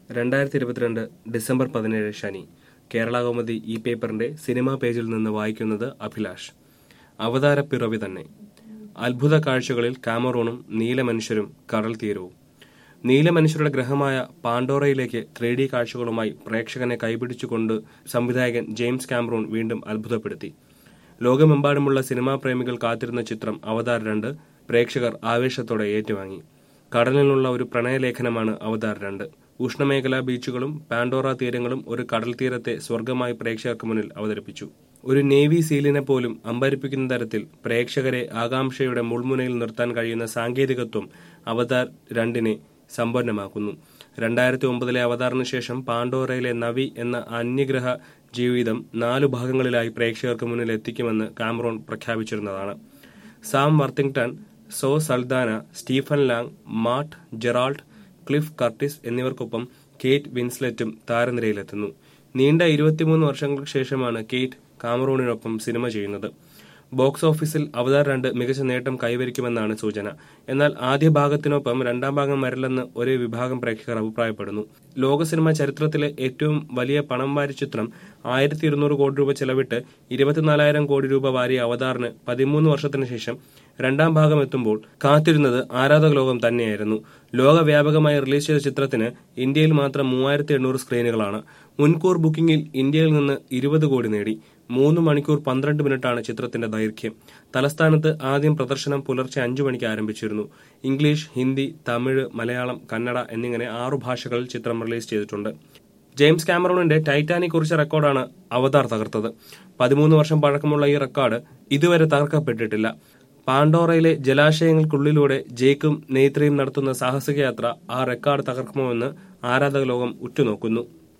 രണ്ടായിരത്തി ഇരുപത്തിരണ്ട് ഡിസംബർ പതിനേഴ് ശനി കേരള കൗമുദി ഈ പേപ്പറിന്റെ സിനിമാ പേജിൽ നിന്ന് വായിക്കുന്നത് അഭിലാഷ് അവതാര പിറവി തന്നെ അത്ഭുത കാഴ്ചകളിൽ കാമറൂണും നീലമനുഷ്യരും കടൽ തീരവും നീലമനുഷ്യരുടെ ഗ്രഹമായ പാണ്ടോറയിലേക്ക് ത്രീ ഡി കാഴ്ചകളുമായി പ്രേക്ഷകനെ കൈപിടിച്ചുകൊണ്ട് സംവിധായകൻ ജെയിംസ് കാമറൂൺ വീണ്ടും അത്ഭുതപ്പെടുത്തി ലോകമെമ്പാടുമുള്ള സിനിമാ പ്രേമികൾ കാത്തിരുന്ന ചിത്രം അവതാർ രണ്ട് പ്രേക്ഷകർ ആവേശത്തോടെ ഏറ്റുവാങ്ങി കടലിനുള്ള ഒരു പ്രണയലേഖനമാണ് അവതാർ രണ്ട് ഉഷ്ണമേഖലാ ബീച്ചുകളും പാൻഡോറ തീരങ്ങളും ഒരു കടൽ തീരത്തെ സ്വർഗമായി പ്രേക്ഷകർക്ക് മുന്നിൽ അവതരിപ്പിച്ചു ഒരു നേവി സീലിനെ പോലും അമ്പരിപ്പിക്കുന്ന തരത്തിൽ പ്രേക്ഷകരെ ആകാംക്ഷയുടെ മുൾമുനയിൽ നിർത്താൻ കഴിയുന്ന സാങ്കേതികത്വം അവതാർ രണ്ടിനെ സമ്പന്നമാക്കുന്നു രണ്ടായിരത്തി ഒമ്പതിലെ അവതാറിന് ശേഷം പാണ്ഡോറയിലെ നവി എന്ന അന്യഗ്രഹ ജീവിതം നാലു ഭാഗങ്ങളിലായി പ്രേക്ഷകർക്ക് മുന്നിൽ എത്തിക്കുമെന്ന് കാമറോൺ പ്രഖ്യാപിച്ചിരുന്നതാണ് Sam Worthington Zoe Saldana Stephen Lang Matt Gerald Cliff Curtis എന്നിവർക്കൊപ്പം കേറ്റ് വിൻസ്ലെറ്റും താരനിരയിലെത്തുന്നു നീണ്ട ഇരുപത്തിമൂന്ന് വർഷങ്ങൾക്ക് ശേഷമാണ് കേറ്റ് കാമറൂണിനൊപ്പം സിനിമ ചെയ്യുന്നത് ബോക്സ് ഓഫീസിൽ അവതാർ രണ്ട് മികച്ച നേട്ടം കൈവരിക്കുമെന്നാണ് സൂചന എന്നാൽ ആദ്യ ഭാഗത്തിനൊപ്പം രണ്ടാം ഭാഗം വരില്ലെന്ന് ഒരു വിഭാഗം പ്രേക്ഷകർ അഭിപ്രായപ്പെടുന്നു ലോക സിനിമാ ചരിത്രത്തിലെ ഏറ്റവും വലിയ പണം വാരി ചിത്രം ആയിരത്തി ഇരുന്നൂറ് കോടി രൂപ ചെലവിട്ട് ഇരുപത്തിനാലായിരം കോടി രൂപ വാരിയ അവതാറിന് പതിമൂന്ന് വർഷത്തിന് ശേഷം രണ്ടാം ഭാഗം എത്തുമ്പോൾ കാത്തിരുന്നത് ആരാധക ലോകം തന്നെയായിരുന്നു ലോകവ്യാപകമായി റിലീസ് ചെയ്ത ചിത്രത്തിന് ഇന്ത്യയിൽ മാത്രം മൂവായിരത്തി എണ്ണൂറ് സ്ക്രീനുകളാണ് മുൻകൂർ ബുക്കിംഗിൽ ഇന്ത്യയിൽ നിന്ന് ഇരുപത് കോടി നേടി മൂന്ന് മണിക്കൂർ പന്ത്രണ്ട് മിനിറ്റാണ് ചിത്രത്തിന്റെ ദൈർഘ്യം തലസ്ഥാനത്ത് ആദ്യം പ്രദർശനം പുലർച്ചെ അഞ്ചു മണിക്ക് ആരംഭിച്ചിരുന്നു ഇംഗ്ലീഷ് ഹിന്ദി തമിഴ് മലയാളം കന്നഡ എന്നിങ്ങനെ ആറു ഭാഷകളിൽ ചിത്രം റിലീസ് ചെയ്തിട്ടുണ്ട് ജെയിംസ് കാമറൂണിന്റെ ടൈറ്റാനിക് കുറിച്ച റെക്കോർഡാണ് അവതാർ തകർത്തത് പതിമൂന്ന് വർഷം പഴക്കമുള്ള ഈ റെക്കോർഡ് ഇതുവരെ തകർക്കപ്പെട്ടിട്ടില്ല പാണ്ടോറയിലെ ജലാശയങ്ങൾക്കുള്ളിലൂടെ ജേക്കും നെയ്ത്രയും നടത്തുന്ന സാഹസിക യാത്ര ആ റെക്കോർഡ് തകർക്കുമോ എന്ന് ആരാധക ലോകം ഉറ്റുനോക്കുന്നു